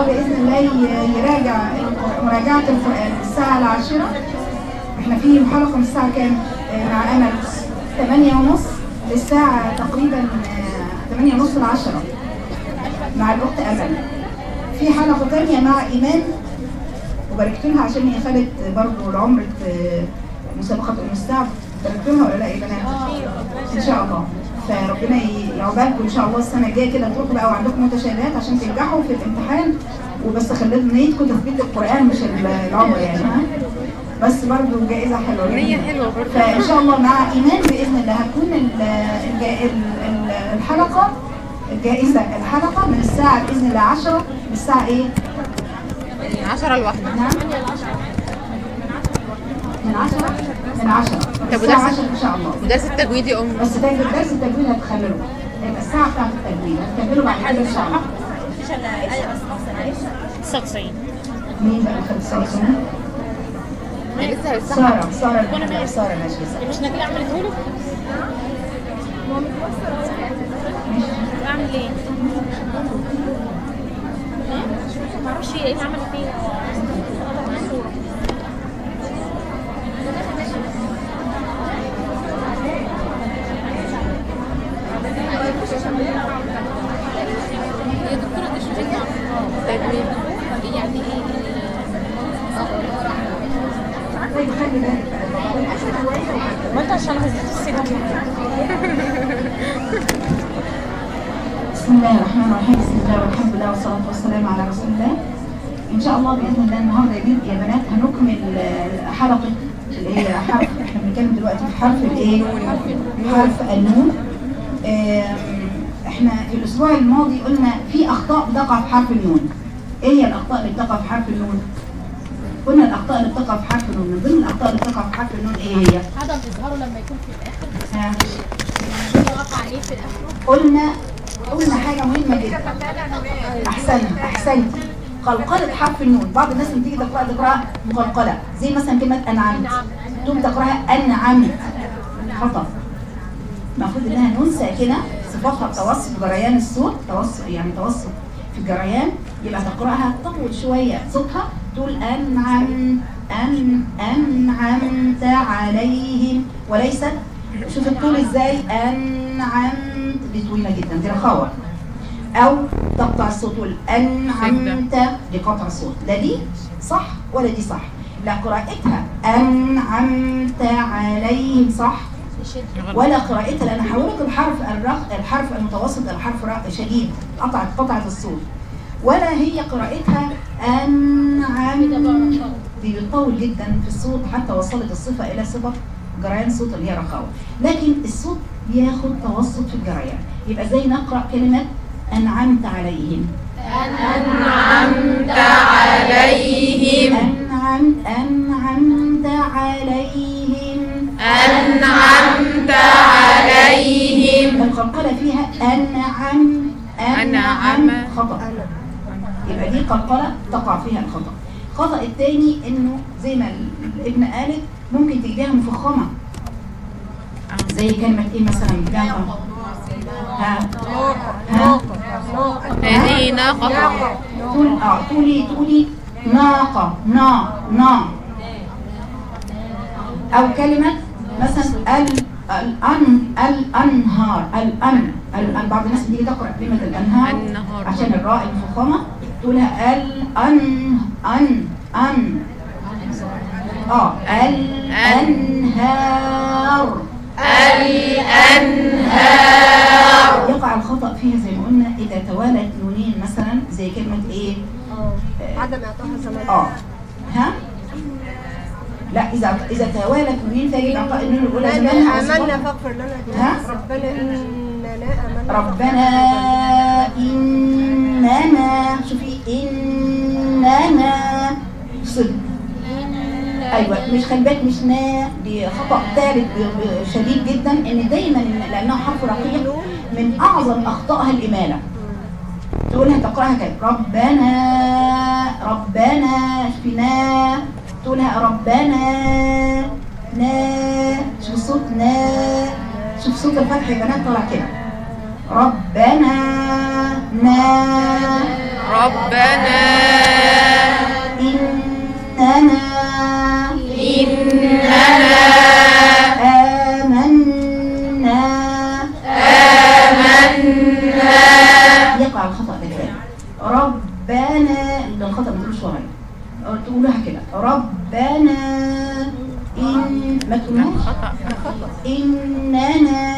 الله باذن الله ي- يراجع مراجعه القران الساعه العاشره احنا في حلقه من الساعه كام آه، مع امل 8 ونص للساعه تقريبا آه، 8 ونص ل 10 مع الاخت امل في حلقه ثانيه مع ايمان وباركت لها عشان هي خدت برضه العمر في مسابقه ام السعد باركت لها ولا لا يا بنات؟ ان شاء الله فربنا ي- يعقبالكم ان شاء الله السنه الجايه كده تروحوا بقى وعندكم متشابهات عشان تنجحوا في الامتحان وبس خليتوا نيتكم تثبيت القران مش ال- العمر يعني ها بس برضه جائزه حلوه نية حلوة برضه. فان شاء الله مع ايمان باذن الله هتكون ال- الجا- ال- ال- الحلقه الجائزه الحلقه من الساعه باذن الله 10 للساعه ايه؟ من 10 لواحدة نعم من 10 من 10 طب الساعه ودرس- 10 ان شاء الله ودرس التجويد يا أم بس ده درس التجويد هتخلله يبقى الساعه بتاعت التجويد هتكملوا بعد كده ان شاء الله 99 مين بقى خد الساعه سنه؟ هي لسه هيصحى ساره ساره ساره ماشي ساره مش نجيب عملته له اعمل ايه؟ ما اعرفش هي ايه اللي عملت فيه يا دكتورة دي شو تجويد يعني ايه طيب خلي بالك بقى ما انت عشان هزيت السكه بسم الله الرحمن الرحيم بسم الله والحمد لله والصلاة والسلام على رسول الله إن شاء الله بإذن الله النهاردة يا بنت- يا بنات هنكمل آه، حلقة اللي هي حرف احنا بنتكلم دلوقتي في حرف الايه؟ حرف النون آم، احنا في الأسبوع الماضي قلنا في أخطاء بتقع في حرف النون إيه هي الأخطاء اللي بتقع في حرف النون؟ قلنا الأخطاء اللي بتقع في حرف النون من ضمن الأخطاء اللي بتقع في حرف النون إيه هي؟ عدم اظهاره لما يكون في الاخر ها؟ وقع عليه في الاخر قلنا قلنا حاجة مهمة جدا أحسنت أحسنتي قلقلة حرف النون بعض الناس لما تيجي تقرأ تقرأ مقلقلة زي مثلا كلمة أنعمت تقوم تقرأها أنعمت خطأ المفروض إنها نون ساكنة صفاتها التوسط جريان الصوت توسط يعني توسط في الجريان يبقى تقرأها تطول شوية صوتها تقول أنعم أن أنعمت عليهم وليست شوف الطول ازاي أنعمت دي طويلة جدا دي رخاوة أو تقطع الصوت تقول أنعمت دي قطع الصوت لا دي صح ولا دي صح لا قراءتها أنعمت عليهم صح ولا قراءتها لأن حولت الحرف الرخ الحرف المتوسط إلى حرف رخ شديد قطعت قطعت الصوت ولا هي قراءتها أنعم دي بتطول جدا في الصوت حتى وصلت الصفة إلى صفة جريان الصوت اللي هي رخاوة لكن الصوت بياخد توسط في الجريان يبقى زي نقرأ كلمة أنعمت عليهم عليهم أنعم أنعمت عليهم أنعمت عليهم القلقلة فيها أنعم أنعم. خطأ يبقى دي قلقلة تقع فيها الخطأ الخطأ الثاني إنه زي ما الابن قالت ممكن تجديها مفخمة زي كلمة إيه مثلا ناقة ها ها هذه ناقة تقول اه تقولي تقولي ناقة نا نا أو كلمة مثلا ال الأن الأنهار الأن الأن بعض الناس بتيجي تقرأ كلمة الأنهار النهار. عشان الراء المفخمة تقولها الأن أن أن اه الأنهار الأنهار يقع الخطأ فيها زي ما قلنا إذا توالت نونين مثلا زي كلمة إيه؟ عدم اعطائها زمان اه ها لا اذا اذا توالت نونين فيجب اعطاء النون الاولى زمانها آمنا وصفاتها. فاغفر لنا ها؟ ربنا إننا آمنا ربنا اننا شوفي اننا صدق ايوه مش خلي بالك مش نا دي خطا ثالث ب- ب- شديد جدا ان دايما لانها حرف رقيق من اعظم اخطائها الاماله تقولها تقراها كده ربنا ربنا شفنا تقولها ربنا نا شوف الصوت نا شوف صوت الفتح يا بنات طالع كده ربنا نا ربنا ربنا ده الخطأ ما تقولوش ورايا أو تقولوها كده ربنا إن ما تقولوش خطأ إننا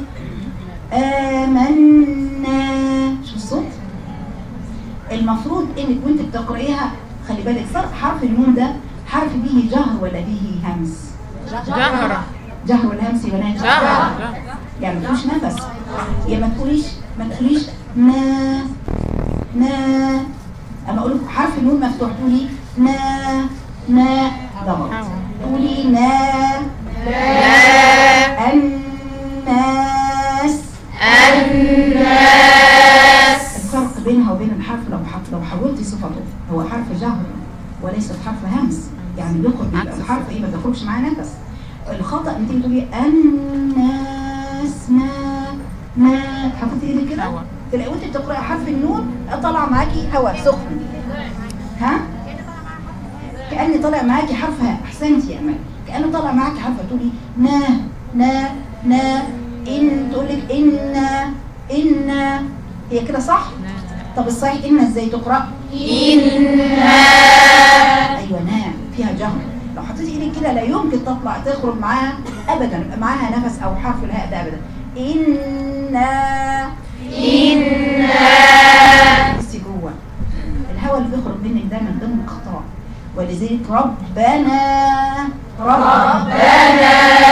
آمنا شو الصوت؟ المفروض إنك وأنت بتقرأيها خلي بالك فرق حرف النون ده حرف به جهر ولا به همس؟ جهرة جهر ولا همس يا بنات؟ جهرة يعني ما تقوليش نفس يا ما تقوليش ما تقوليش نا نا اما اقول لكم حرف النون مفتوح تقولي نا نا ده غلط تقولي نا الناس الناس الفرق بينها وبين الحرف لو حط لو حولتي صفته هو حرف جهر وليس حرف همس يعني بيخرج بيبقى الحرف ايه ما بيخرجش معاه نفس الخطا انت تيجي تقولي الناس ما ما حطيتي ايدك كده هوا. تلاقي وانت بتقراي حرف النون طالع معاكي هواء سخن ها كأن طالع معاكي حرف ها احسنتي يا امال كأنه طالع معاكي حرف تقولي نا نا نا ان تقول لك ان ان هي كده صح طب الصحيح ان ازاي تقرا ايوه نعم فيها جهر لو حطيتي ايدك كده لا يمكن تطلع تخرج معاها ابدا يبقى معاها نفس او حرف الهاء ده ابدا إنا إنا بصي جوه الهواء اللي بيخرج منك ده من ضمن الاخطاء ولذلك ربنا ربنا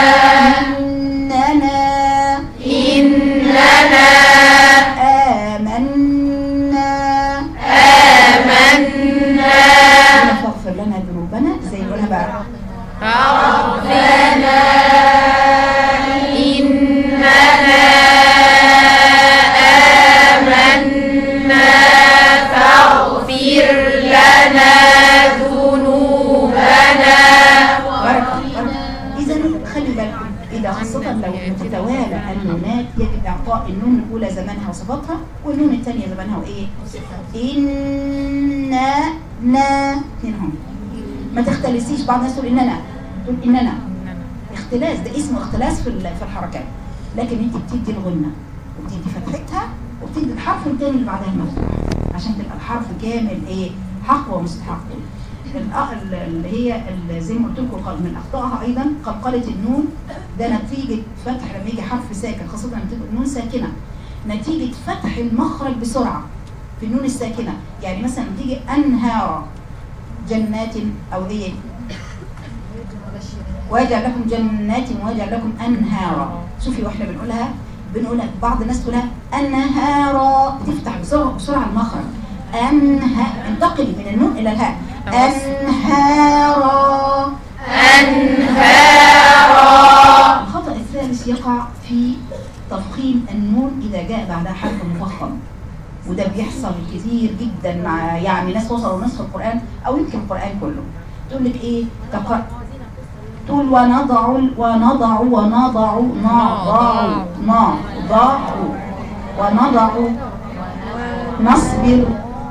إننا إننا آمنا آمنا فاغفر لنا ذنوبنا زي نقولها بقى إذا خلي بالكم إذا خاصة لو تتوالى النونات يجب إعطاء النون الأولى زمانها وصفاتها والنون الثانية زمانها وإيه؟ إنا نا اثنين هم ما تختلسيش بعض الناس تقول إننا تقول إننا اختلاس ده اسمه اختلاس في ال- في الحركات لكن انت بتدي الغنة وبتدي فتحتها وبتدي الحرف الثاني اللي بعدها المفتوح عشان تبقى الحرف كامل ايه حق ومستحق الأ- ال- اللي هي ال- زي ما قلت لكم قال- من اخطائها ايضا قلقله النون ده نتيجه فتح لما يجي حرف ساكن خاصه لما تبقى النون ساكنه نتيجه فتح المخرج بسرعه في النون الساكنه يعني مثلا تيجي انهار جنات او ايه ويجعل لكم جنات ويجعل لكم انهارا شوفي واحنا بنقولها بنقولها بعض الناس تقولها انهارا بتفتح بسرعه بسرعه المخرج انها انتقلي من النون الى الهاء انهارا انهارا الخطا الثالث يقع في تفخيم النون اذا جاء بعدها حرف مفخم وده بيحصل كتير جدا مع يعني ناس وصلوا نصف القران او يمكن القران كله تقول لك ايه تقرأ تقول ونضع ونضع ونضع نضع نضع ونضع نصبر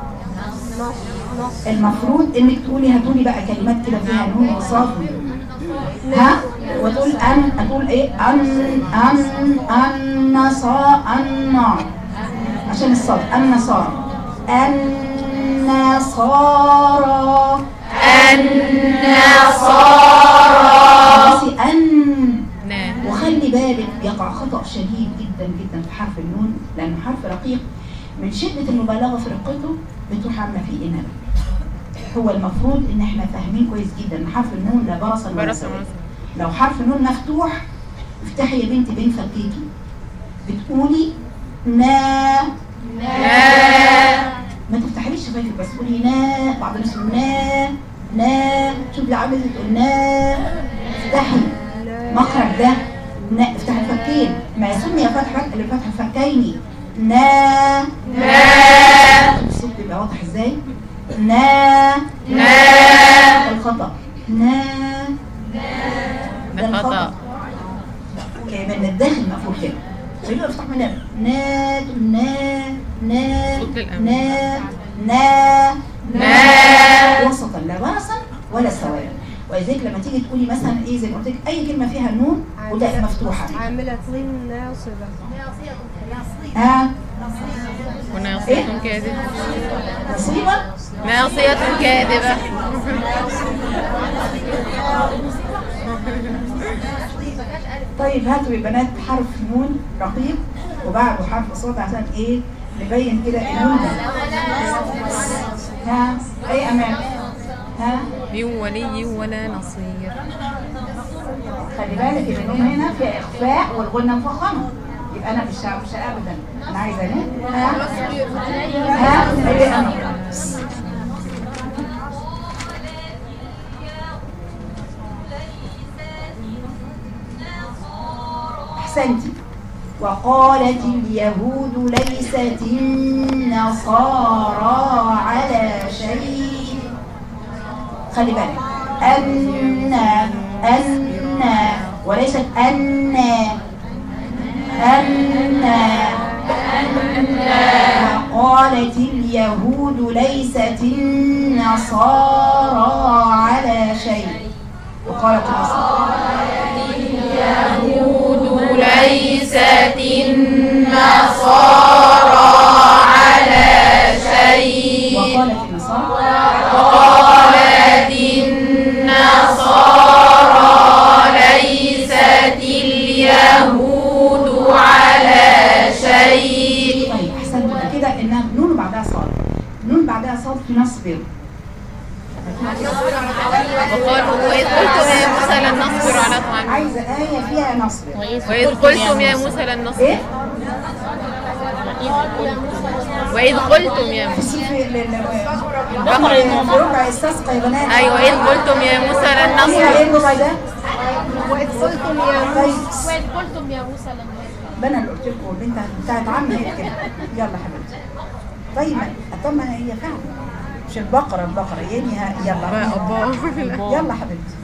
المفروض انك تقولي هاتولي بقى كلمات كده فيها نون وصاد ها وتقول ان تقول ايه ان ان ان صا ان عشان الصاد النصارى النصارى النصارى ان نعم وخلي بالك يقع خطأ شديد جدا جدا في حرف النون لأنه حرف رقيق من شدة المبالغة في رقته بتروح عاملة فيه إنابة هو المفروض إن إحنا فاهمين كويس جدا إن حرف النون لا برصا ولا برص سواد ورص. لو حرف النون مفتوح افتحي يا بنتي بين فكيكي بتقولي نا ما تفتحليش شفايفك بس قولي نا بعض الناس يقول نا نا شوفي عامل تقول نا افتحي مخرج ده نا افتح الفكين ما سمي فتح اللي فتح الفكين نا نا الصوت بيبقى واضح ازاي نا نا الخطأ نا ده خطأ كمان من الداخل مقفول كده فيبقى افتح من هنا نا تقول نا نا صوت الأمن. نا نا نا وسطا لا برصا ولا سواء ولذلك لما تيجي تقولي مثلا ايه زي ما قلت لك اي كلمه فيها نون وتاء مفتوحه عاملة ناصبة ها وناصية كاذبة مصيبة ناصية كاذبة طيب هاتوا يا بنات حرف نون رقيق وبعده حرف صوت عشان ايه نبين كده النون ده. ها اي امان ها من ولي ولا نصير خلي بالك ان النون هنا فيها اخفاء والغنه مفخمه يبقى انا مش مش ابدا انا عايزه ايه ها ها اي امان احسنتي وقالت اليهود ليست النصارى على شيء خلي بالك أن أن وليست أن أن وقالت اليهود ليست النصارى على شيء وقالت النصارى ليست النصارى على شيء وقالت النصارى قالت النصارى ليست اليهود على شيء طيب احسنت كده انها نون بعدها صاد نون بعدها صاد في نصب وقالوا وإذ قلتم يا موسى لن نصبر على طعام عايزه ايه فيها نصب وإذ قلتم يا موسى لن نصبر ايه وإذ قلتم يا موسى بصي في ال- ال- البقرة في ربع استسقى يا بنات أيوة إذ قلتم يا موسى لن فيها نصبر ايه الربع ده وإذ قلتم يا طيب وإذ قلتم يا موسى لن ده انا اللي قلت لكم البنت بتاعت عمي هي كده يلا حبيبتي طيب طب ما هي فعلا مش البقرة البقرة يعني ها- يلا يلا حبيبتي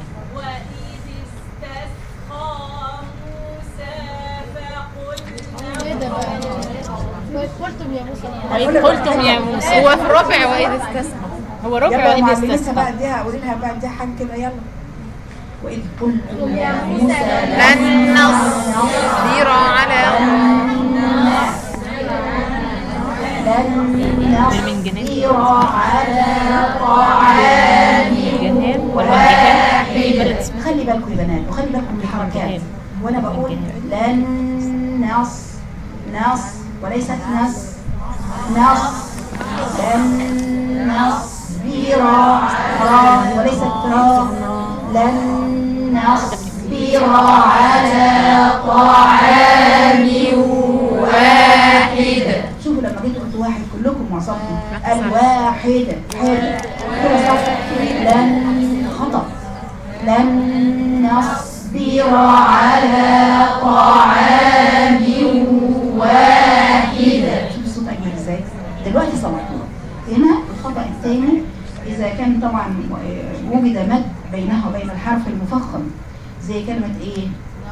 ايه ده بقى وإذ قلتم يا موسى لن هقول وإذ لك قلتم حاجة. يا موسى هو في الربع وإذ استسقى هو ربع يلا وإذ معلمتها بقى استسقى اديها قولي لها بقى اديها حاجة كده يلا وإذ قلتم يا موسى لن نصبر على لن نصبر على طعام جهان ولا واحد جهان خلي بالكم يا بنات وخلي بالكم من الحركات وانا بقول لن نص نص وليست نص نص لن نصبر را وليست را لن نصبر على طعام واحد شوفوا لما جيت قلت واحد كلكم وصفتوا الواحد حلو كده صح لن خطأ لن نصبر على طعام واحد شوف الصوت أجمل ازاي دلوقتي صلحتوه هنا الخطأ الثاني إذا كان طبعا آه، وجد مد بينها وبين الحرف المفخم زي كلمة إيه؟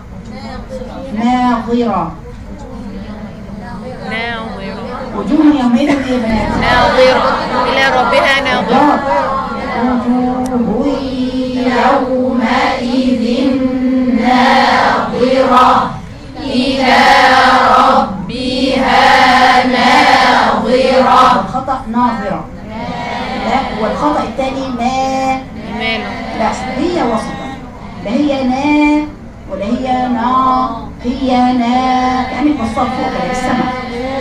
ناظرة ناظرة وجوه يومئذ إيه يا بنات؟ ناظرة إلى ربها ناظرة وجوه يومئذ ناظرة إلى ربها ناظرة الخطأ ناظرة لا والخطأ الثاني ما ماله لا هي وسطا لا هي نا ولا هي نا هي نا يعني بصات فوق كده بالسماء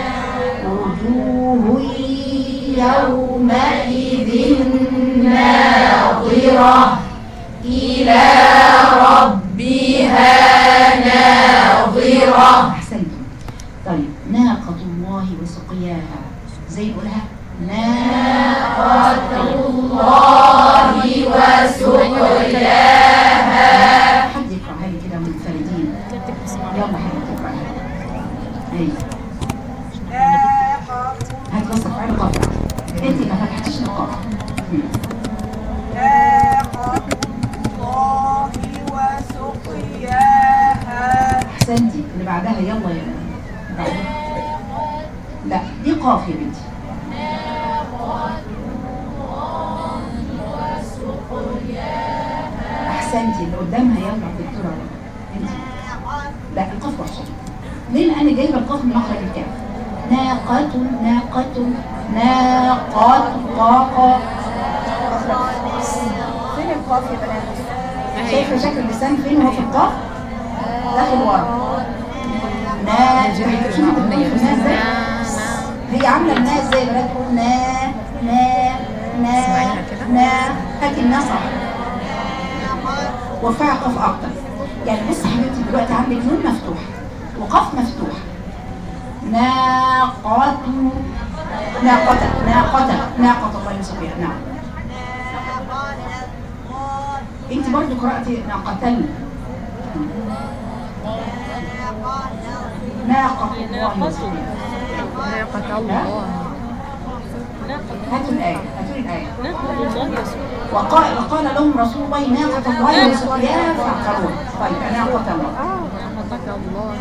وجوه يومئذ ناظرة إلى ربها ناظرة أحسنتم طيب ناقة الله وسقياها زي نقولها ناقة الله وسقياها حد يقرأها لي كده منفردين يلا حبيبتي اقرأها ايوه هات بس افعال قطع انت ما فتحتيش القطع احسنتي اللي بعدها يلا يا بعدها لا دي قاف يا بنتي احسنتي اللي قدامها يلا دكتوره انت لا القاف وحشه ليه لان جايبه القاف من مخرج الكاف ناقة ناقة ناقة طاقة فين القاف يا بنات؟ شايفة شكل اللسان فين هو في القاف؟ داخل ورا نا شوفي بتقولي في الناس ازاي؟ هي عاملة الناس زي بنات تقول نا نا نا نا هاتي النا صح وارفعي قاف اكتر يعني بصي حبيبتي دلوقتي عندك نون مفتوح وقاف مفتوح ناقة ناقة ناقة ناقة الله يسقيها نعم انت برضو قرأتي ناقتين ناقة الله يسقيها ناقة الله هاتوا الآية هاتوا لي الآية ناخذ الله يسوع وقال, وقال لهم رسول الله ناقة الله وسقياها فعقروها طيب ناقة الله ناقة الله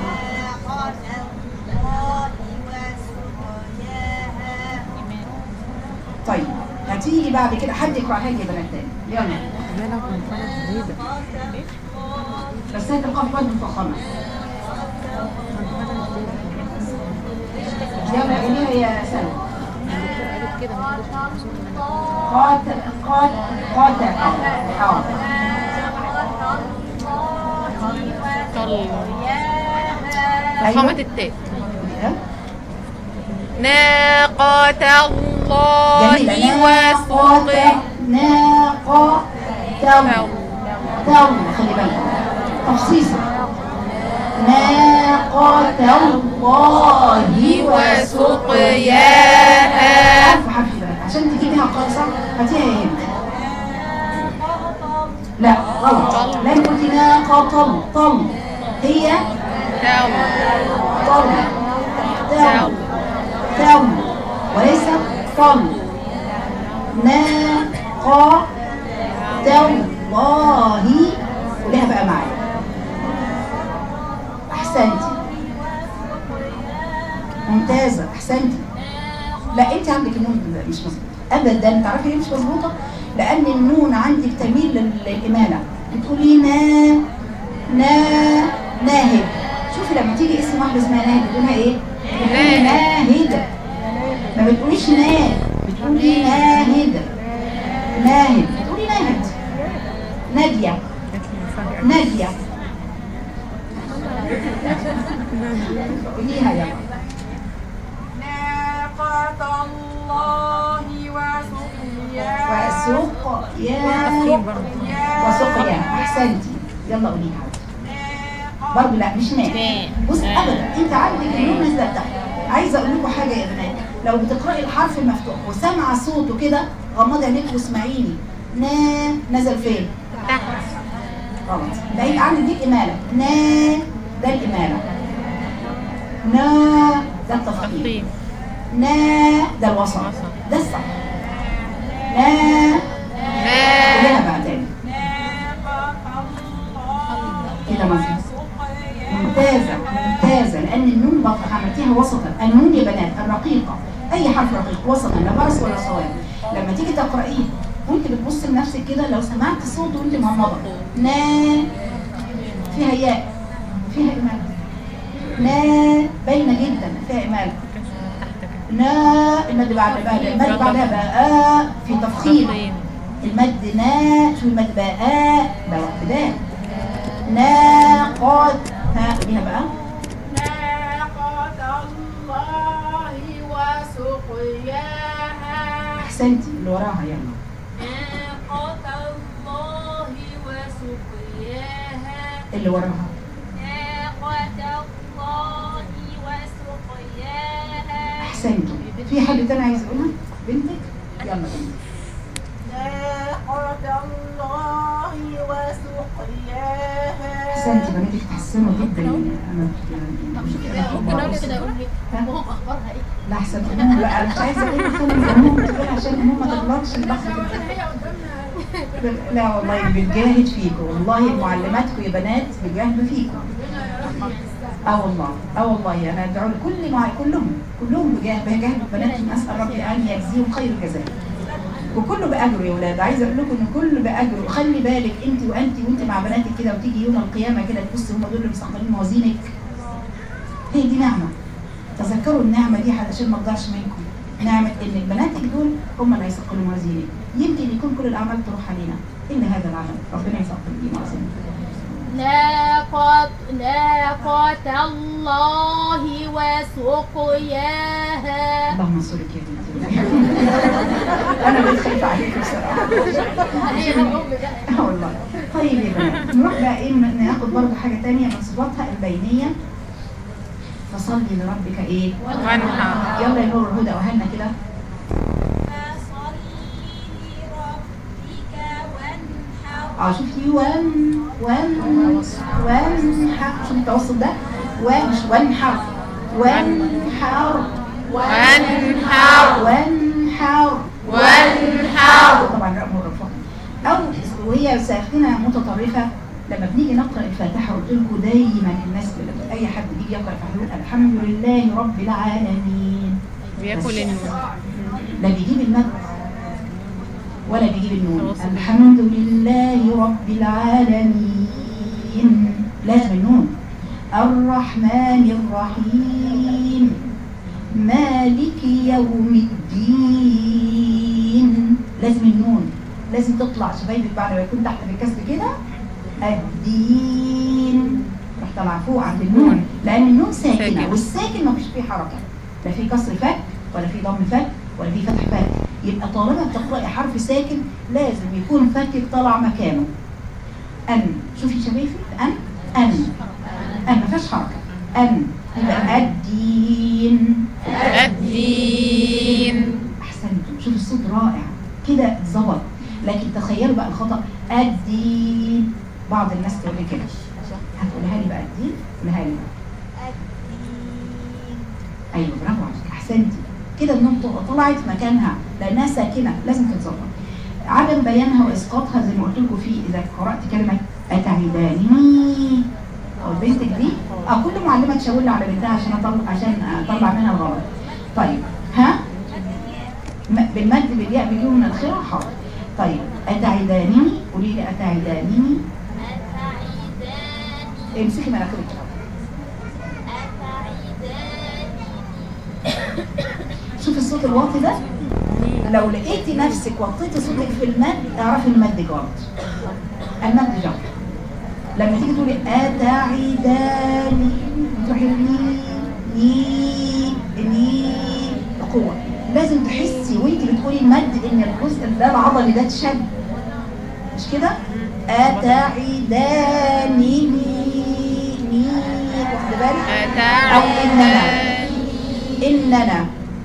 طيب هتيجي بعد كده حد يقرأها لي يا بنات تاني يلا مالك من فرق جديدة بس هات القاف برضه مفخمة يلا قوليها يا سلمى قالت كده ما قالتش قاتل قاتل قاتل اه طل أيوة. فخامة التاء ها؟ ناقة الله جميلة وسقي ناقة تم تم خلي بالك تخصيصا ناقة الله وسقياها حرف حرف بقى. عشان تجيبيها قاصة هاتيها يا هند لا غلط لان قلتي ناقة طل طل هي تاو طل تم تم وليس طل ناقة الله قوليها بقى معايا احسنتي ممتازة احسنتي لا انت عندك النون مش مظبوط ابدا تعرفي ليه مش مظبوطه لان النون عندك تميل لل- للاماله بتقولي نا نا ناهد شوفي لما تيجي اسم واحده اسمها ناهد بتقولها ايه بتقولي ناهد ما بتقوليش ناد بتقولي ناهد ناهد بتقولي ناهد ناديه ناديه قوليها يلا ناقة الله وسقياها وسق يا وسقيا احسنتي يلا قوليها برضه لا مش ماء بص ابدا انت عندك النون نازله تحت عايزه اقول لكم حاجه يا بنات لو بتقراي الحرف المفتوح وسامعه صوته كده غمضي عينيك واسمعيني نا نزل فين؟ تحت غلط بعيد عنك دي الاماله نا ده الاماله نا ده التفخيم تفخيم نا ده الوسط ده الصح نا نا قولها بقى تاني كده مظبوط ممتازة ممتازة لأن النون بقى عملتيها وسطا النون يا بنات الرقيقة أي حرف رقيق وسطا لا برص ولا صواب لما تيجي تقرأيه وانت بتبص لنفسك كده لو سمعت صوت وانت مغمضة نا فيها ياء فيها إمالة نا باينة جدا فيها إمالة نا المد بعد بعد المد بعدها بقى آ في تفخيم تفخيم المد نا شو المد بقى آ ده وحدان ناقات ها قوليها بقى ناقة الله وسقياها احسنتي اللي وراها يلا ناقة الله وسقياها اللي وراها ناقة الله وسقياها احسنتوا في حد تاني عايز يقولها بنتك يلا بنتك ناقة الله وسقياها احسنتي بناتك تحسنوا جدا انا ماما اخبارها ايه؟ لا احسن هم لا انا مش عايزه اقول لهم هم بتقول عشان هم ما تغلطش اللحظه لا والله بنجاهد فيكم والله معلماتكم يا بنات بيجاهدوا فيكم اه والله اه والله انا ادعو لكل مع كلهم كلهم بيجاهدوا بيجاهدوا بناتهم اسال ربي ان يجزيهم خير الجزاء وكله باجره يا ولاد عايزه اقول لكم ان كله باجره وخلي بالك انت وانت وانت مع بناتك كده وتيجي يوم القيامه كده تبصي هم دول اللي مستقبلين موازينك هي دي نعمه تذكروا النعمه دي علشان ما تضيعش منكم نعمه ان المناتج دول هم اللي هيثقلوا موازينك يمكن يكون كل الاعمال تروح علينا الا هذا العمل ربنا يثقل بيه موازينك ناقة ناقة الله وسقياها اللهم انصرك يا بنتي انا بقيت خايفه عليك بصراحه اه والله طيب يا بنات نروح بقى ايه ن- ناخد برضه حاجه تانية من صفاتها البينيه فصلي لربك ايه وانحر يلا يا نور الهدى وهلنا كده فصل لربك وانحر اه شفتي ون ون وانحر شوفي التوسط ده ومش وانحر وانحر وانحر وانحر وانحر طبعا رقم مرفوع او وهي ساكنه متطرفه لما بنيجي نقرا الفاتحه قلت لكم دايما الناس لما اي حد بيجي يقرا الفاتحه يقول الحمد لله رب العالمين بياكل النور لا بيجيب المد ولا بيجيب النون الحمد لله رب العالمين لازم النون الرحمن الرحيم مالك يوم الدين لازم النون لازم تطلع شفايفك بعد ما يكون تحت في الكسر كده الدين راح طالعه فوق عند النون لان النون ساكنه ساكنة. والساكن ما فيش فيه حركه لا في كسر فك ولا في ضم فك ولا في فتح فك يبقى طالما بتقراي حرف ساكن لازم يكون فكك طالع مكانه ان شوفي شفايفك ان ان ان ما فيهاش حركه ان يبقى الدين الدين احسنتم شوف الصوت رائع كده اتظبط لكن تخيلوا بقى الخطا الدين بعض الناس تقول لي كده هتقولها لي بقى الدين قولها لي بقى ايوه برافو عليك احسنتي كده النقطه طلعت مكانها لانها ساكنه لازم تتظبط عدم بيانها واسقاطها زي ما قلت لكم في اذا قرات كلمه اتعيداني او بنتك دي اه كل معلمه تشاور لي على بنتها عشان اطلع عشان اطلع منها الغلط طيب ها م- بالمد بالياء باليوم من الخير حاضر طيب اتعدانني قولي لي اتعدانني أتعداني امسكي مناخيرك أتعداني شوفي الصوت الواطي ده لو لقيتي نفسك وطيتي صوتك في المد اعرفي ان المد جرد المد جرد لما تيجي تقولي اتعداني تروحي ني ني ني بقوه لازم تحسي وانت بتقولي المد ان الجزء ده العضلي ده اتشد مش كده اتعداني ني ني واخده بالك او اننا اننا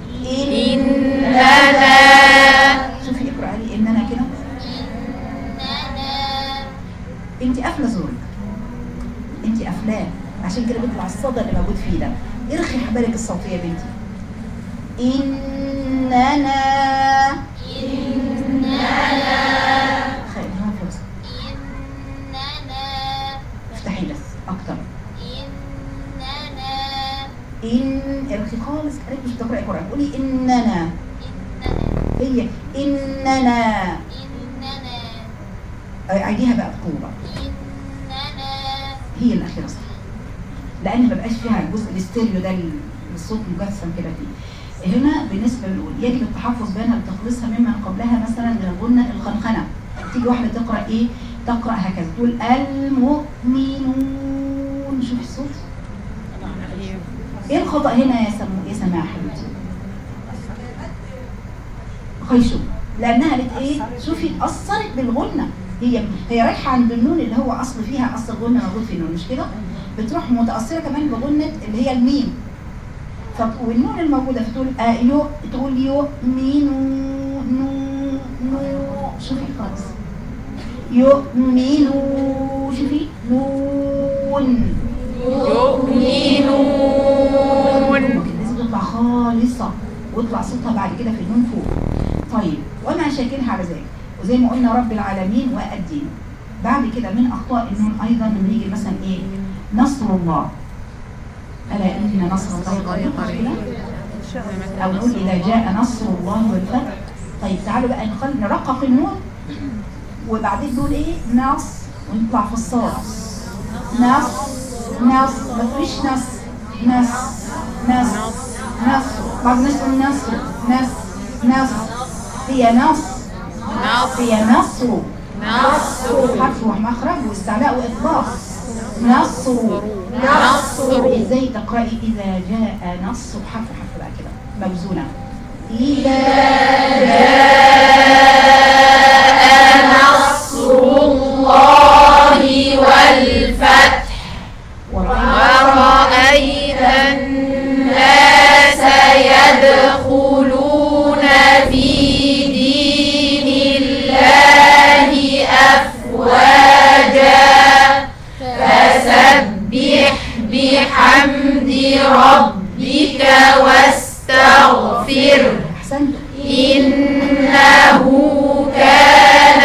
إننا شوفي اقرا لي اننا كده إننا انت قافله زورك انت قافلاه عشان كده بيطلع الصدى اللي موجود فيه ده ارخي حبالك الصوتيه يا بنتي اننا خليها فرصه إننا افتحي بس اكتر إننا ان ارخي خالص كانك مش بتقراي قران قولي اننا هي اننا إننا عيديها بقى بقوه إننا هي الاخيره صح لان ما بقاش فيها الجزء الاستيريو ده اللي الصوت مجسم كده فيه هنا بالنسبه للأول يجب التحفظ بينها لتخليصها مما قبلها مثلا من الغنة الخنخنة تيجي واحدة تقرأ ايه تقرأ هكذا تقول المؤمنون شوف الصوت ايه الخطأ هنا يا سم يا سماح حبيبتي خيشو لانها قالت ايه شوفي اثرت بالغنة هي هي رايحه عند النون اللي هو اصل فيها اصل الغنة موجود في النون مش كده بتروح متاثره كمان بغنة اللي هي الميم ف- والنون الموجوده فتقول آه يو تقول يو مينو نو نو شوفي خالص يؤمنوا شوفي نون يؤمنون لازم تطلع خالصة ويطلع صوتها بعد كده في النون فوق طيب وما شاكلها على ذلك وزي ما قلنا رب العالمين والدين بعد كده من اخطاء النون ايضا لما يجي مثلا ايه نصر الله الا ان نصر الله قريب كده او نقول اذا جاء نصر الله والفتح طيب تعالوا بقى نخل نرقق النون وبعدين نقول ايه نص ونطلع في الصاد نص نص ما تقوليش نص نس نس نص بعض الناس تقول نصر نس نص هي نص هي نصر نصر حرف ومخرج واستعلاء واطلاق نصر نصر ازاي تقراي اذا جاء نص حرف حرف بقى كده مبزونه اذا ورأيت الناس يدخلون في دين الله أفواجا فسبح بحمد ربك واستغفره احسنت إنه كان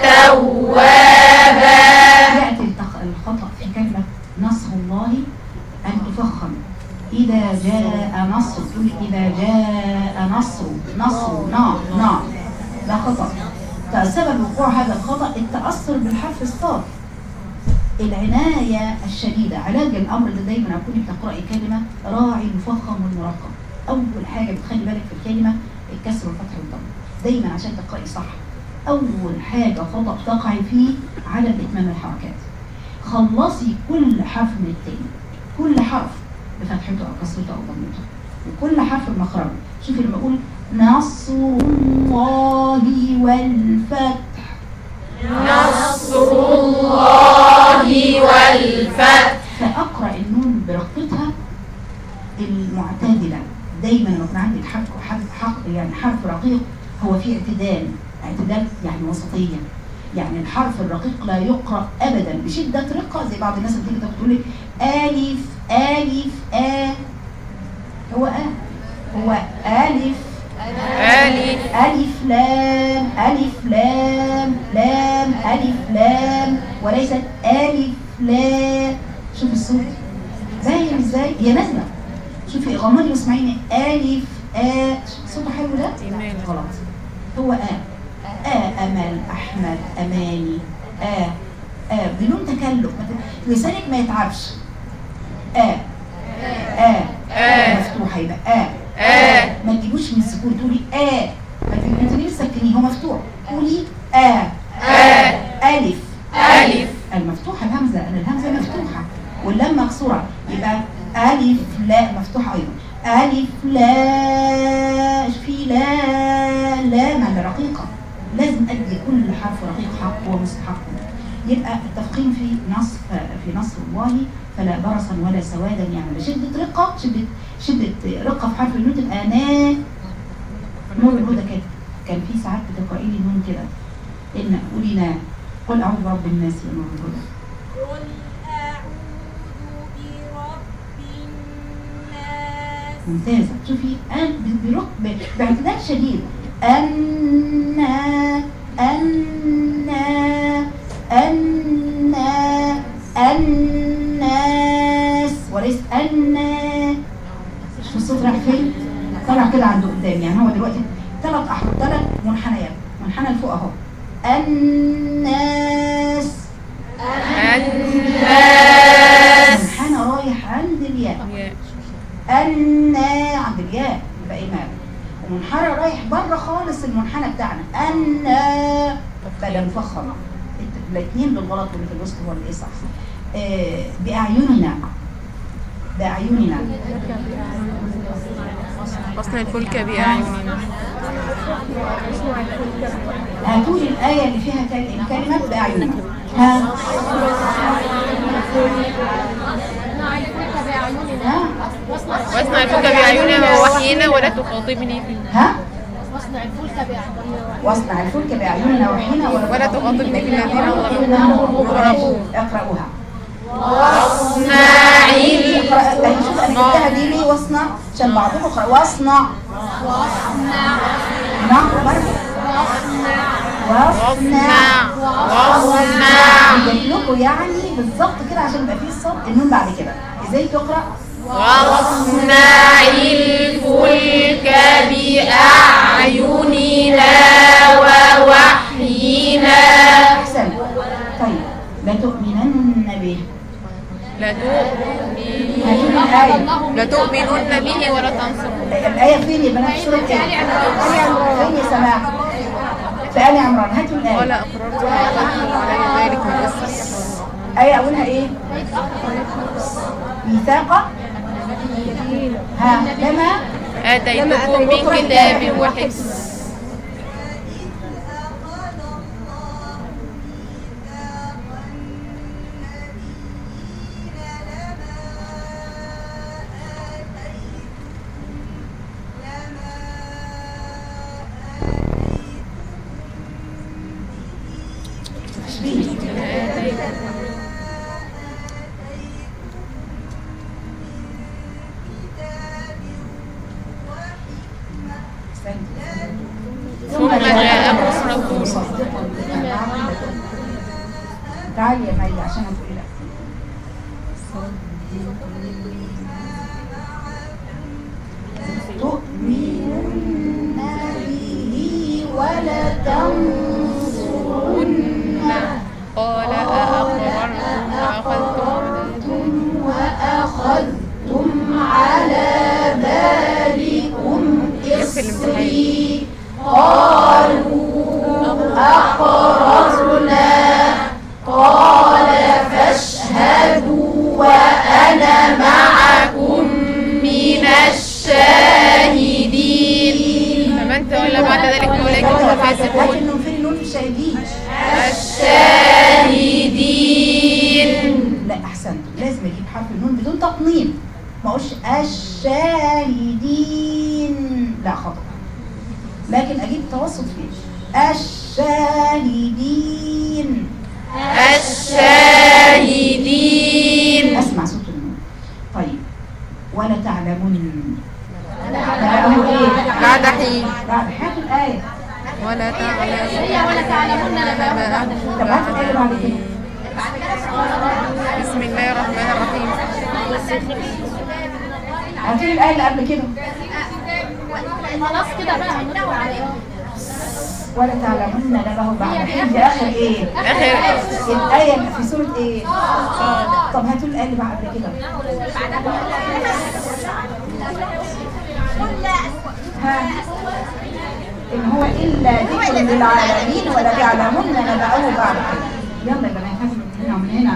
توابا يأتي التخ- الخطأ في كلمة نصر الله أن تفخم إذا جاء نصر تقول إذا جاء نصر نصر نعم نعم ده خطأ سبب وقوع هذا الخطأ التأثر بالحرف الصاد العناية الشديدة علاج الأمر ده دايما أكون بتقرأي كلمة راعي المفخم والمرقم أول حاجة بتخلي بالك في الكلمة الكسر والفتح والضم دايما عشان تقرأي صح أول حاجة خطأ تقعي فيه عدم إتمام الحركات خلصي كل حرف من التاني كل حرف بفتحته أو كسرته أو ضمته وكل حرف بمخرجه شوفي لما أقول نصر الله والفتح نصر الله والفتح فأقرأ النون برقتها المعتدلة دايما لما يكون عندي الحرف حرف حق يعني حرف رقيق هو فيه اعتدال اعتدال يعني وسطية يعني الحرف الرقيق لا يقرأ أبدا بشدة رقة زي بعض الناس اللي تيجي تقول لي ألف ألف آ هو آ هو ألف ألف ألف لام ألف لام لام ألف لام وليست ألف لام شوف الصوت باين ازاي هي نازلة شوفي غمضي واسمعيني ألف آ صوته حلو ده؟ غلط هو آ آ أمل أحمد أماني آ آ بدون تكلف ما ت- لسانك ما يتعبش آ آ آ مفتوحة يبقى آ آ. ما تجيبوش من السكون تقولي آ ما تجيبوش انت ليه بتسكنيه هو مفتوح قولي آ آ. ألف ألف المفتوحة الهمزة أنا الهمزة مفتوحة واللام مكسورة يبقى ألف لا مفتوحة أيضا ألف لا في لا لا رقيقة لازم أدي كل حرف رقيق حق ومستحق يبقى التفخيم في نصف في نصر الله فلا برصا ولا سوادا يعني لا شدة رقة شدة شدة رقة في حرف النون تبقى نا نون الهدى كده كان في ساعات بتقرأي لي نون كده إن قولي نا قل أعوذ برب الناس يا نور الهدى قل أعوذ برب الناس ممتازة شوفي أن برق باعتدال شديد أنا أنا أنا الناس وليس أنا شوف الصوت رايح فين؟ طلع كده عنده قدام يعني هو دلوقتي ثلاث أحرف ثلاث منحنيات منحنى لفوق أهو الناس الناس منحنى رايح عند الياء يا. أنا عند الياء يبقى إمام ومنحنى رايح بره خالص المنحنى بتاعنا أنا بقى مفخم الاثنين دول غلط واللي في الوسط هو اللي صح آه بأعيننا بأعيننا أصل الفلك بأعيننا هاتوا لي الآية اللي فيها كل- الكلمة بأعيننا ها ها واصنع الفلك بأعيننا ووحينا ولا تخاطبني في ها واصنع الفلك بأعيننا واصنع الفلك بأعيننا وحين ولا تخاطبني في الذين ظلموا. إنهم مغرقون اقرأوها واصنع ال- اقرأ أهي شوف أنا جبتها دي ليه واصنع عشان بعضكم اقرأ واصنع نعم برضه واصنع واصنع جاي لكم يعني بالظبط كده عشان يبقى فيه الصوت النون بعد كده ازاي تقرأ واصنع الفلك بأعيننا ووحينا احسن طيب لا تؤمنن به لا تؤمن هاتوا لي الآية الله لتؤمنن به ولا تنصرون الآية فين يا بنات سورة ايه؟ فين يا سماح؟ في آل عمران هاتوا الآية ولا أقررتم وأخذتم علي ذلك من إصري آية أولها إيه؟ ميثاقة ها لما آتيتكم من كتاب وحكمة ثم جاءكم رسول مصدقا لما معكم لتؤمنن. تعالي يا مي عشان أقول لك تؤمنون به ولا تنصرن قال أأقررتم وأخذتم وأخذتم على ذلكم إصري قالوا أقررنا قال فاشهدوا وأنا معكم من الشاهدين فمن تولى بعد ذلك فأولئك هم الفاسقون لكن في النون في الشاهدين الشاهدين لا احسنت لازم اجيب حرف النون بدون تقنين ما اقولش الشاهدين لا خطا لكن اجيب توسط فيه الشاهدين الشاهدين اسمع صوت النون طيب ولا تعلمن تعلمون ايه بعد حين بعد هات الايه ولا تعلم ولا تعلمون نبأه طب هات الايه اللي بعد كده بسم الله الرحمن الرحيم هاتي لي الايه اللي قبل كده خلاص كده بقى هندخل على ايه ولا تعلمن نبه بعد حين دي اخر ايه آخر الآية اللي في سورة إيه؟ طب هاتوا الآية اللي بعد كده. ها إن هو إلا ذكر للعالمين ولا يعلمن نبأه بعد كده. يلا يا بنات هاتوا من هنا ومن هنا.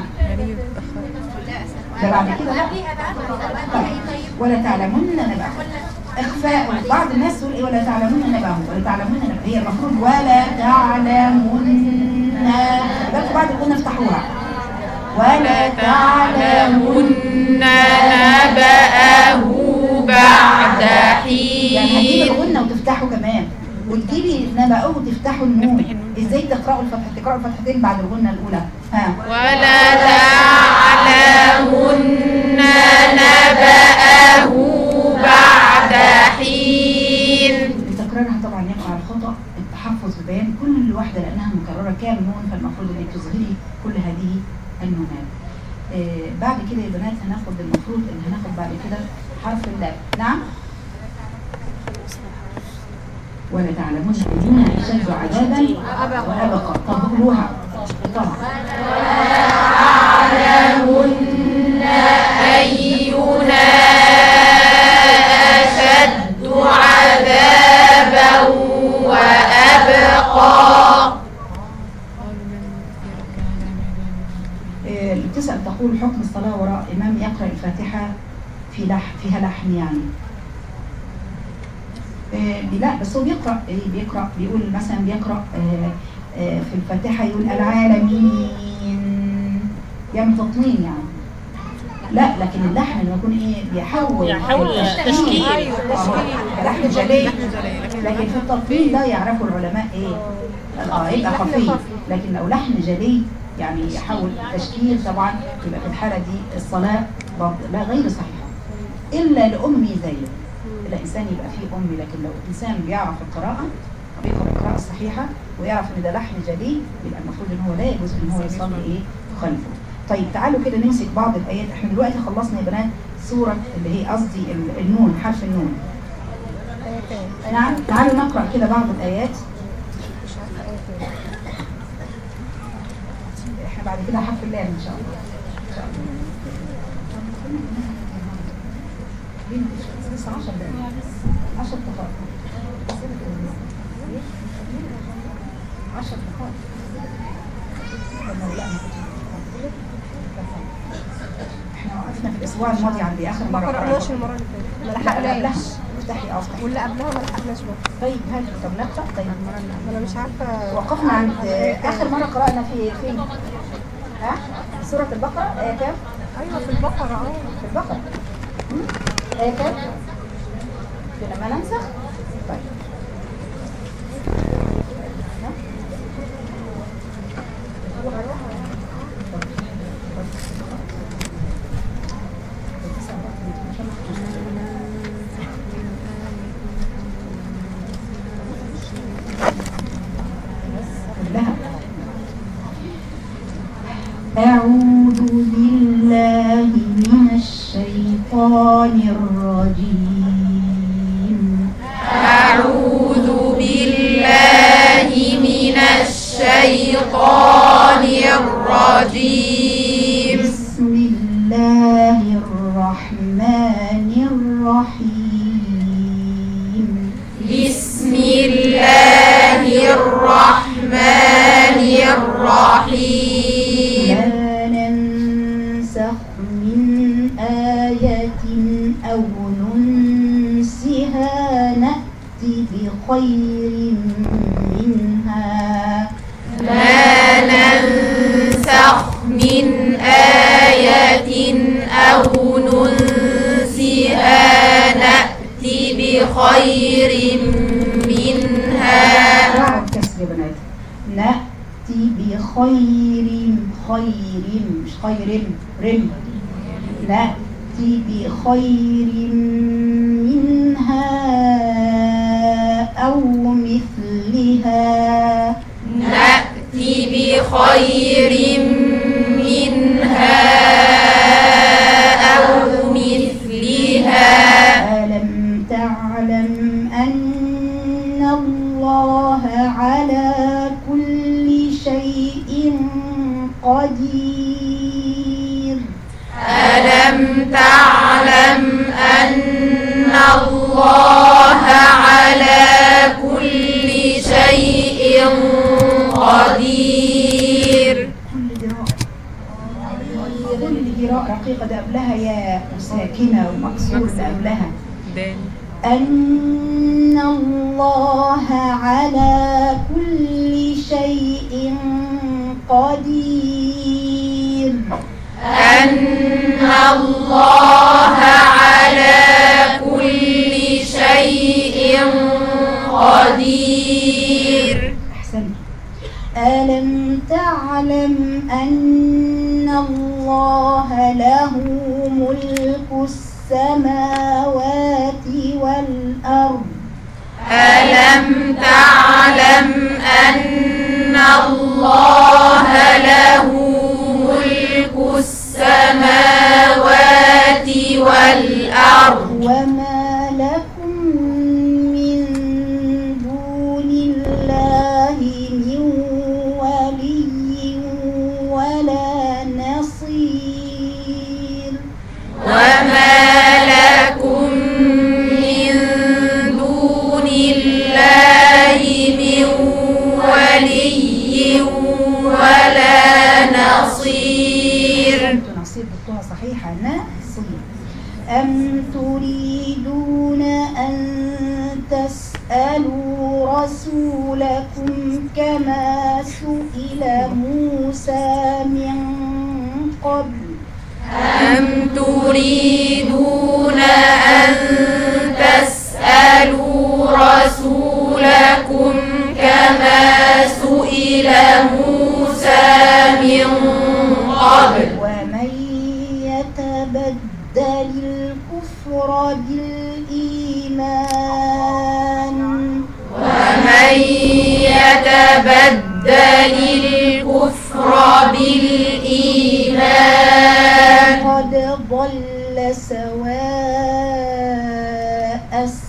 ده بعد كده لا. طيب ولا تعلمن نبأه. إخفاء بعض الناس تقول إيه ولا تعلمن نبأه ولا تعلمن نبأه هي المفروض ولا تعلمن بالكم بعد قلنا افتحوها ولا تعلمن نبأه بعد يعني هتجيبي حين الغنة وتفتحوا كمان وتجيبي نبأه وتفتحوا النون ازاي تقرأوا الفتح تقرأوا الفتحتين بعد الغنة الأولى ها ولا تعلمن نبأه بعد حين تكرارها طبعا يقع الخطأ التحفظ ببيان كل واحدة لأنها مكررة كام نون فالمفروض إنك تظهري كل هذه النونات آه بعد كده يا بنات هناخد المفروض إن هناخد بعد كده حرف اللام نعم ولا تعلمون أينا أشد عذابا وأبقى طب قولوها طبعا أينا أشد عذابا وأبقى آه، اللي بتسأل تقول حكم الصلاة وراء إمام يقرأ الفاتحة في لحن فيها لحن يعني آه، لا بس هو بيقرأ إيه بيقرأ بيقول مثلا بيقرأ آه، آه، في الفاتحة يقول العالمين يعمل تطمين يعني لا لكن اللحن لما يكون ايه بيحول يحول تشكيل. آه، لحن جلي لكن في التطمين ده يعرفوا العلماء ايه اه يبقى خفيف لكن لو لحن جلي يعني يحول تشكيل طبعا يبقى في الحالة دي الصلاة برضه لا غير صحيحة إلا لأمي زيه الإنسان يبقى فيه أمي لكن لو الإنسان بيعرف القراءة بيقرأ القراءة الصحيحة ويعرف إن ده لحن جلي يبقى المفروض إن هو لا يجوز إن هو يصلي إيه خلفه طيب تعالوا كده نمسك بعض الآيات احنا دلوقتي خلصنا يا بنات سورة اللي هي قصدي ال- النون حرف النون نعم تعالوا نقرأ كده بعض الآيات احنا بعد كده حرف اللام ان شاء الله ان شاء الله بين لسه 10 دقايق 10 دقائق 10 دقائق طب لا ما كنتش احنا وقفنا في الاسبوع الماضي عند اخر ما مره قرأناش قرأنا. المرة اللي فاتت ما لا قبلها لحقناش افتحي اه افتحي واللي قبلها ما لحقناش برضه طيب هل طب نقرا طيب ما انا مش عارفة وقفنا عند اخر مره قرانا في فين ها سوره البقره ايه كام ايوه في البقرة اه في البقره مم؟ ايه كام لما ننسخ طيب ها؟ كلها أعوذ بالله من الشيطان الرجيم أعوذ بالله من الشيطان الرجيم بسم الله الرحمن الرحيم بسم الله الرحمن الرحيم لا ننسخ من آية أو ننسها نأتي بخير منها ما ننسخ من آية أو ننسها نأتي بخير منها راعوا الكسر يا بنات نأتي بخير خير مش خير رم نأتي بخير منها أو مثلها نأتي بخير منها أو مثلها ألم تعلم أن الله على كل شيء قدير ألم تعلم أن الله على كل شيء قدير كل دراء كل دراء رقيقة ده قبلها يا ساكنة ومكسور ده قبلها أن الله على كل شيء قدير أن الله على كل شيء قدير أحسنت ألم تعلم أن الله له ملك السماوات والأرض ألم تعلم أن الله له ملك السماوات والأرض وما لكم من دون الله من ولي ولا نصير وما لكم من دون الله من ولي ولا نصير أنت نصيب بطها صحيحة نصيب أم تريدون أن تسألوا رسولكم كما سئل موسى من قبل أم تريدون أن تسألوا رسولكم كما سئل موسى من قبل ومن يتبدل الكفر بالإيمان ومن يتبدل الكفر بالإيمان قد ضل سواء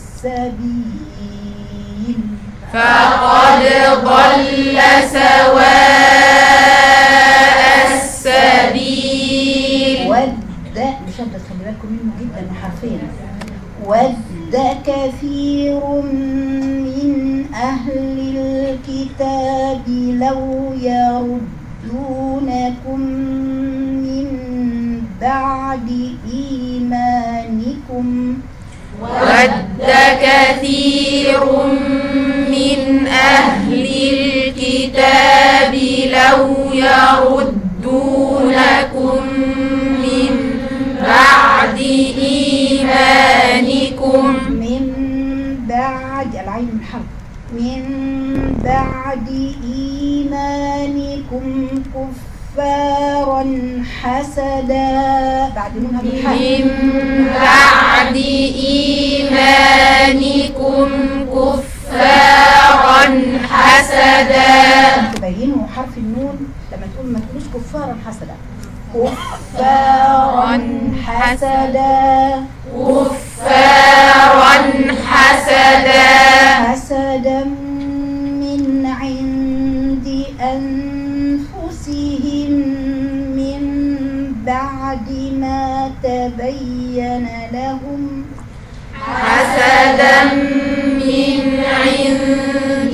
السبيل فقد ضل سواء السبيل ود مشدد خلي بالكم منه جدا حرفيا ود كثير من أهل الكتاب لو يردونكم من بعد إيمانكم ود كثير من أهل الكتاب لو يردونكم من بعد إيمانكم من بعد العين الحرف من بعد إيمانكم كفارا حسدا بعد منها بالحرف من بعد إيمانكم كفارا حسدا تبينوا حرف النون لما تقول ما تقولوش كفارا حسدا كفارا حسدا كفارا حسدا حسدا من عند أنفسهم من بعد ما تبين لهم حسدا من عند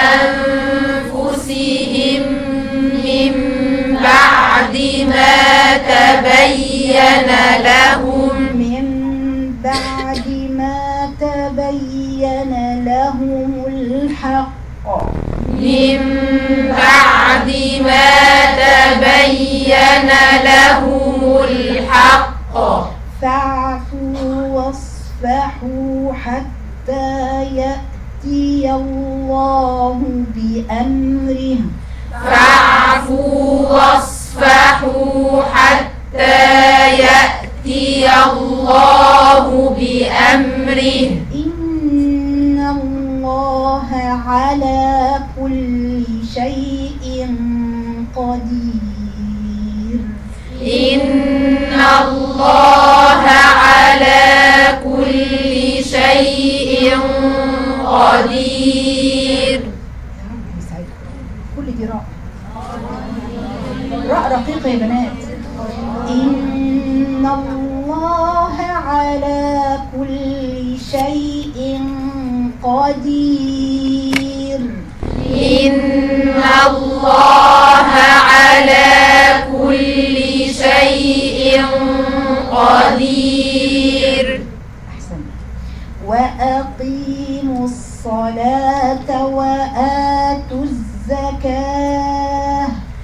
أنفسهم من بعد ما تبين لهم من بعد ما تبين لهم الحق من بعد ما تبين لهم الحق فاعفوا واصفحوا حتى يأتي الله بأمره فاعفوا واصفحوا حتى يأتي الله بأمره إن الله على كل شيء قدير إن الله على كل شيء قدير يا رب يسعدكم كل دي راء راء رقيقة يا بنات إن الله على كل شيء قدير إن الله على كل شيء قدير أحسن وأقيموا الصلاة وآتوا الزكاة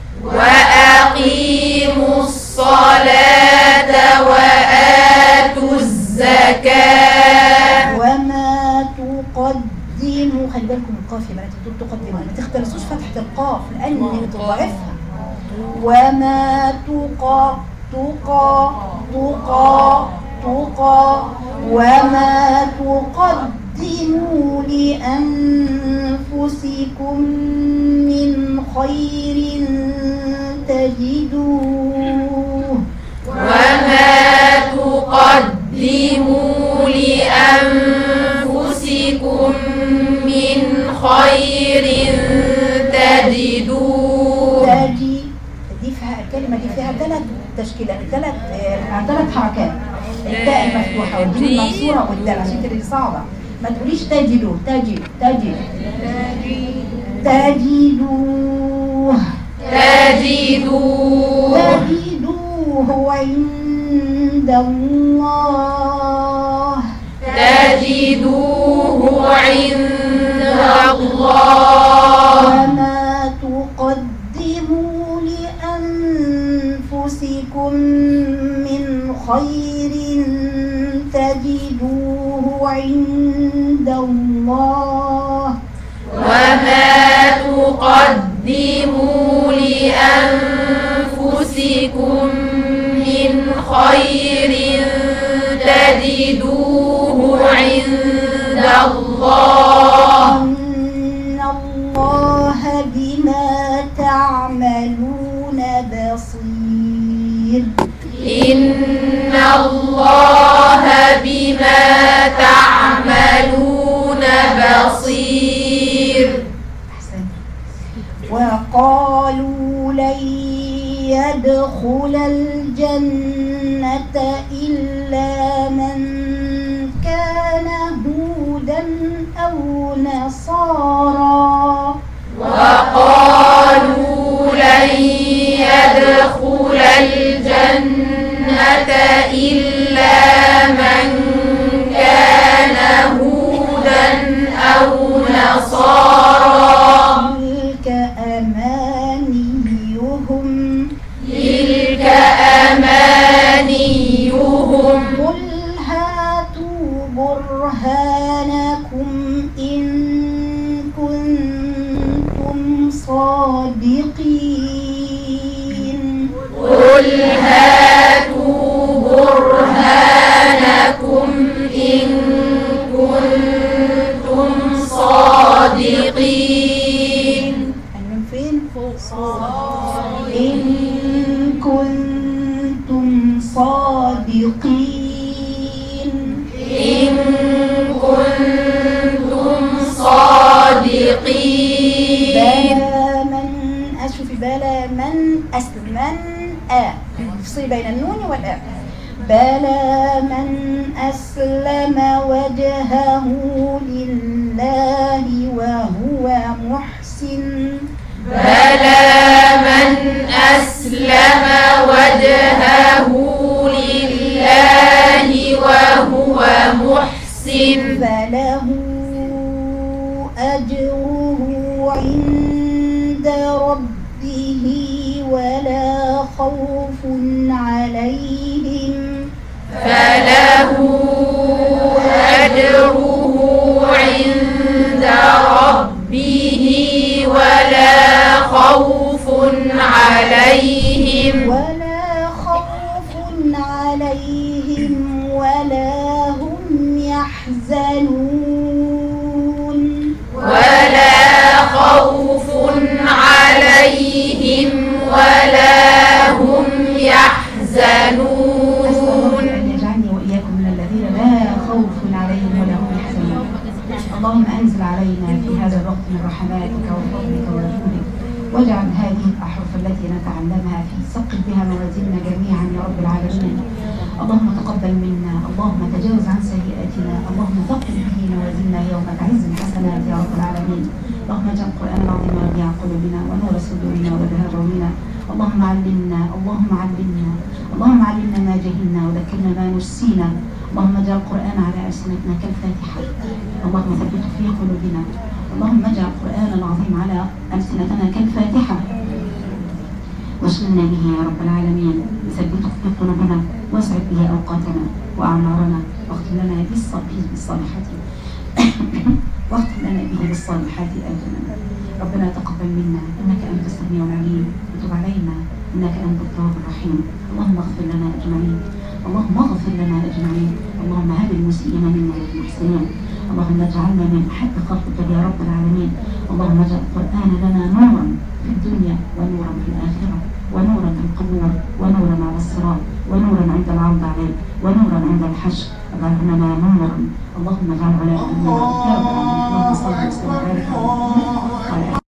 وأقيموا الصلاة وآتوا الزكاة وما تقدموا خلي بالكم من القاف يا بنات انتوا تقدموا ما تختلسوش فتحة القاف لأن بتضعفها وما تقى تقى تقى تقى وما تقدموا لأنفسكم من خير تجدوه وما تقدموا لأنفسكم من خير تجدوه تاجي دي فيها الكلمة دي فيها ثلاث تشكيلات ثلاث آه، ثلاث حركات التاء المفتوحة والجيم المكسورة والدال عشان كده دي صعبة ما تقوليش تجدوا تجد تجد تجدوه تجدوه تجدوه عند الله تجدوه عند الله وما تقدموا لأنفسكم من خير تجدوه عند الله وما تقدموا لأنفسكم من خير تجدوه عند الله إن الله بما تعملون بصير إن الله بما تعملون بصير أحسن. وقالوا لن يدخل الجنة إلا من كان هودا أو نصارى وقالوا لن يدخل الجنة إلا من كان هودا أو نصارى تلك أمانيهم تلك أمانيهم قل هاتوا برهانكم إن كنتم صادقين قل هاتوا برهانكم إن كنتم صادقين الميم فين؟ إن كنتم صادقين إن كنتم صادقين بلى من أشوف بلى من أسلم من آ افصلي بين النون والآ بلى من أسلم وجهه لله وهو محسن بلى من أسلم وجهه لله وهو محسن فله أجره عند ربه ولا خوف عليهم فله أجره عند ربه ولا خوف عليهم ولا خوف عليهم ولا هم يحزنون ولا خوف عليهم ولا هم يحزنون أن يجعلني وإياكم من الذين لا خوف عليهم ولا هم يحزنون اللهم أنزل علينا في هذا الوقت من رحماتك وفضلك وجودك واجعل هذه الأحرف التي نتعلمها في ثقل بها موازيننا جميعا يا رب العالمين اللهم تقبل منا اللهم تجاوز عن سيئاتنا اللهم ثقل به موازيننا يوم تعز الحسنات يا رب العالمين اللهم اجعل القرآن العظيم ربيع قلوبنا ونور صدورنا وذهاب عيوننا اللهم علمنا اللهم علمنا اللهم علمنا ما جهلنا وذكرنا ما نسينا اللهم اجعل القرآن على ألسنتنا كالفاتحة اللهم ثبته في قلوبنا اللهم اجعل القرآن العظيم على ألسنتنا كالفاتحة واشغلنا به يا رب العالمين ثبته في قلوبنا واسعد به أوقاتنا وأعمارنا واختم لنا بالص- بالصالحات واختم لنا به بالصالحات آجالنا ربنا تقبل منا إنك أنت السميع العليم وتب علينا إنك أنت التواب الرحيم اللهم اغفر لنا أجمعين اللهم اغفر لنا أجمعين اللهم هب المسيئين منا والمحسنين اللهم اجعلنا من أحب خلقك يا رب العالمين اللهم اجعل القرآن لنا نورا في الدنيا ونورا في الآخرة ونورا في القبور ونورا على الصراط ونورا عند العرض عليه ونورا عند الحشر اجعل لنا نورا اللهم اجعل على نورا يا رب العالمين اللهم صل وسلم وبارك على محمد وعلى آله